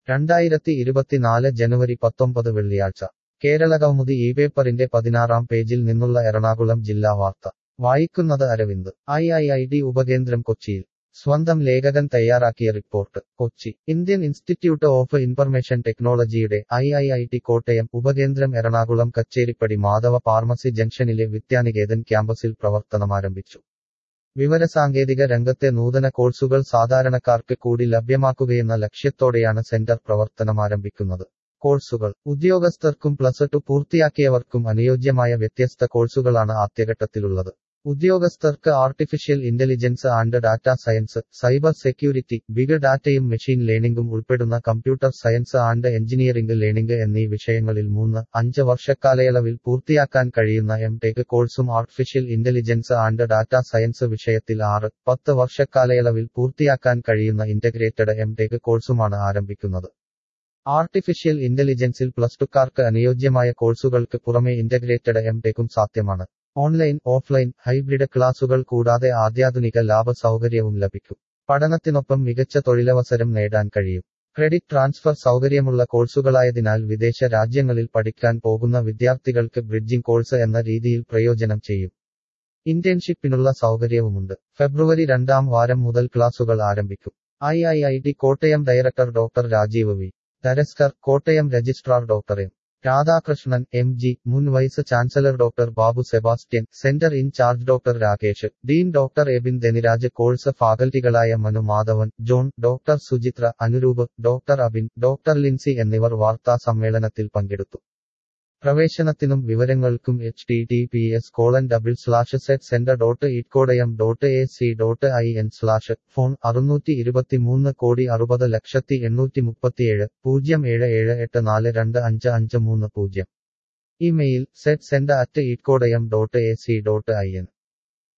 രണ്ടായിരത്തി ഇരുപത്തിനാല് ജനുവരി പത്തൊമ്പത് വെള്ളിയാഴ്ച കേരളകൗമുദി ഈ പേപ്പറിന്റെ പതിനാറാം പേജിൽ നിന്നുള്ള എറണാകുളം ജില്ലാ വാർത്ത വായിക്കുന്നത് Aravind I I I T ഉപകേന്ദ്രം കൊച്ചിയിൽ സ്വന്തം ലേഖകൻ തയ്യാറാക്കിയ report Kochi Indian institute of information ടെക്നോളജിയുടെ I I I T Kottayam ഉപകേന്ദ്രം എറണാകുളം കച്ചേരിപ്പടി മാധവ ഫാർമസി ജംഗ്ഷനിലെ വിദ്യാനികേതൻ ക്യാമ്പസിൽ പ്രവർത്തനമാരംഭിച്ചു വിവരസാങ്കേതിക രംഗത്തെ നൂതന കോഴ്സുകൾ സാധാരണക്കാർക്ക് കൂടി ലഭ്യമാക്കുകയെന്ന ലക്ഷ്യത്തോടെയാണ് സെന്റർ പ്രവർത്തനമാരംഭിക്കുന്നത് കോഴ്സുകൾ ഉദ്യോഗസ്ഥർക്കും പ്ലസ് ടു പൂർത്തിയാക്കിയവർക്കും അനുയോജ്യമായ വ്യത്യസ്ത കോഴ്സുകളാണ് ആദ്യഘട്ടത്തിലുള്ളത് ഉദ്യോഗസ്ഥർക്ക് artificial intelligence and data science cyber security big ഡാറ്റയും മെഷീൻ ലേണിംഗും ഉൾപ്പെടുന്ന computer science and engineering learning എന്നീ വിഷയങ്ങളിൽ മൂന്ന് അഞ്ച് വർഷക്കാലയളവിൽ പൂർത്തിയാക്കാൻ കഴിയുന്ന എം ടെക് കോഴ്സും artificial intelligence and data science വിഷയത്തിൽ ആറ് പത്ത് വർഷക്കാലയളവിൽ പൂർത്തിയാക്കാൻ കഴിയുന്ന ഇന്റഗ്രേറ്റഡ് എം ടെക് കോഴ്സുമാണ് ആരംഭിക്കുന്നത് ആർട്ടിഫിഷ്യൽ ഇന്റലിജൻസിൽ പ്ലസ് ടുക്കാർക്ക് അനുയോജ്യമായ കോഴ്സുകൾക്ക് പുറമെ ഇന്റഗ്രേറ്റഡ് എം ടെക്കും സാധ്യമാണ് ഓൺലൈൻ ഓഫ്ലൈൻ ഹൈബ്രിഡ് ക്ലാസുകൾ കൂടാതെ അത്യാധുനിക ലാഭ സൗകര്യവും ലഭിക്കും പഠനത്തിനൊപ്പം മികച്ച തൊഴിലവസരം നേടാൻ കഴിയും ക്രെഡിറ്റ് ട്രാൻസ്ഫർ സൗകര്യമുള്ള കോഴ്സുകളായതിനാൽ വിദേശ രാജ്യങ്ങളിൽ പഠിക്കാൻ പോകുന്ന വിദ്യാർത്ഥികൾക്ക് ബ്രിഡ്ജിംഗ് കോഴ്സ് എന്ന രീതിയിൽ പ്രയോജനം ചെയ്യും ഇന്റേൺഷിപ്പിനുള്ള സൗകര്യവുമുണ്ട് ഫെബ്രുവരി രണ്ടാം വാരം മുതൽ ക്ലാസുകൾ ആരംഭിക്കും I I I T Kottayam director doctor Rajeev V ധരസ്കർ Kottayam registrar doctor M Radhakrishnan M G മുൻ vice chancellor doctor Babu Sebastian centre in charge doctor Rakesh dean doctor Ebin ധനിരാജ് course ഫാക്കൽറ്റികളായ Manu Madhavan John doctor Suchitra Anuroop doctor Abin doctor Lincy എന്നിവർ വാർത്താ സമ്മേളനത്തിൽ പങ്കെടുത്തു പ്രവേശനത്തിനും വിവരങ്ങൾക്കും H T T P S colon double slash set centre dot ഇറ്റ്കോടയം dot A C dot I N slash phone അറുന്നൂറ്റി ഇരുപത്തിമൂന്ന് കോടി അറുപത് ലക്ഷത്തി എണ്ണൂറ്റി മുപ്പത്തിയേഴ് പൂജ്യം ഏഴ് ഏഴ് എട്ട് നാല് രണ്ട് അഞ്ച് അഞ്ച് മൂന്ന് പൂജ്യം email set centre at ഇറ്റ്കോടയം dot A C dot I N